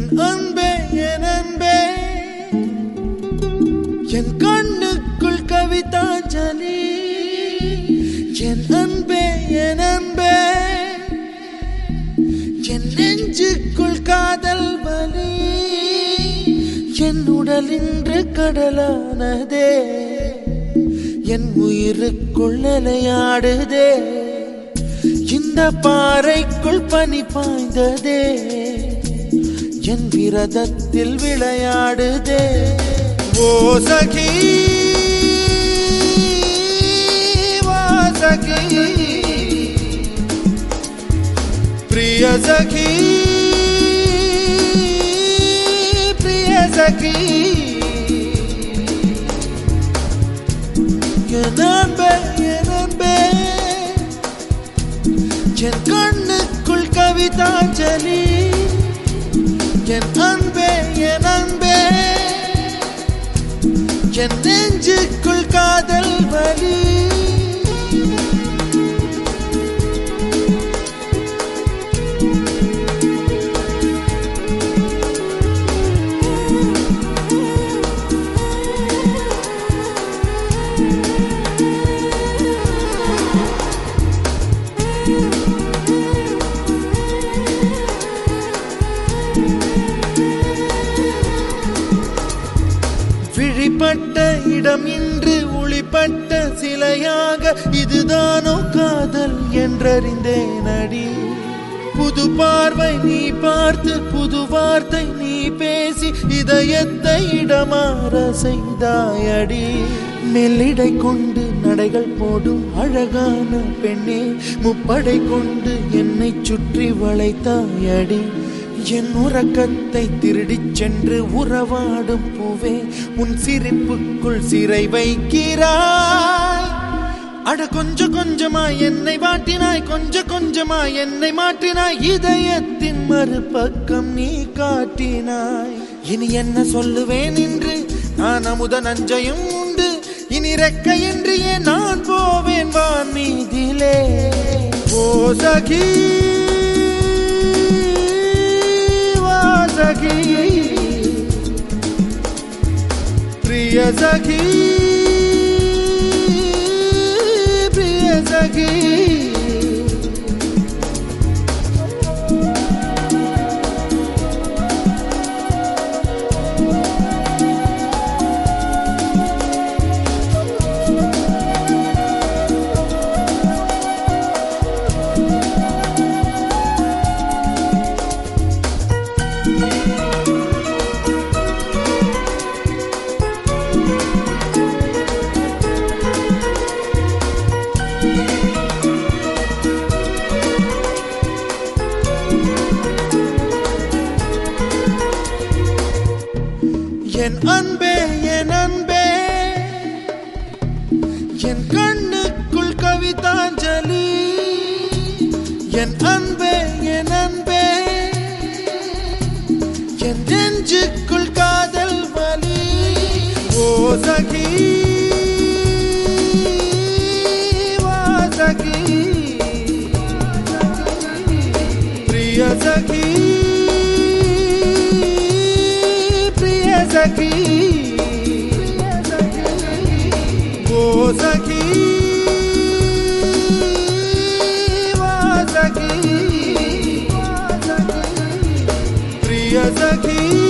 என் அன்பே என் அன்பே என் கண்ணுக்குள் கவிதாஞ்சலி என் அன்பே என் அன்பே என் நெஞ்சுக்குள் காதல் வலி என் உடல் இன்று கடலானதே என் உயிருக்குள் நிலையாடுதே இந்த பாறைக்குள் பனி பாய்ந்ததே என் விரதத்தில் விளையாடுதே ஓ சகி வாசகி பிரிய சகி பிரிய சகி என் அன்பே என் அன்பே என் கண்ணுக்குள் கவிதாஞ்சலி என் அன்பே என் அன்பே என் நெஞ்சுக்குள் காதல் வலி விழிப்பட்ட இடம் இன்று ஒளிப்பட்ட சிலையாக இதுதானோ காதல் என்றறிந்தேன் அடி புது பார்வை நீ பார்த்து புது வார்த்தை நீ பேசி இதயத்தை இடமாற செய்தாயடி மெல்லிடை கொண்டு நடைகள் போடும் அழகான பெண்ணே முப்படை கொண்டு என்னை சுற்றி வளைத்தாயடி என் உறக்கத்தை திருடிச் சென்று உறவாடும் பூவே உன் சிரிப்புக்குள் சிறை வைக்கிறாய் அட கொஞ்ச கொஞ்சமா என்னை வாட்டினாய் கொஞ்ச கொஞ்சமா என்னை மாற்றினாய் இதயத்தின் மறுபக்கம் நீ காட்டினாய் இனி என்ன சொல்லுவேன் என்று நான் அமுத நஞ்சையும் உண்டு இனி ரெக்கையின்றியே நான் போவேன் வான் மீதிலே ஓ சகி சகி பிரிய சகி பிரிய சகி என் அன்பே என் அன்பே என் கண்ணுக்குள் கவிதாஞ்சலி என் அன்பே என் அன்பே என் நெஞ்சுக்குள் காதல் வலி ஓ சகி வாசகி பிரிய சகி பிரிய சகி ஓ சகி வாசகி பிரிய சகி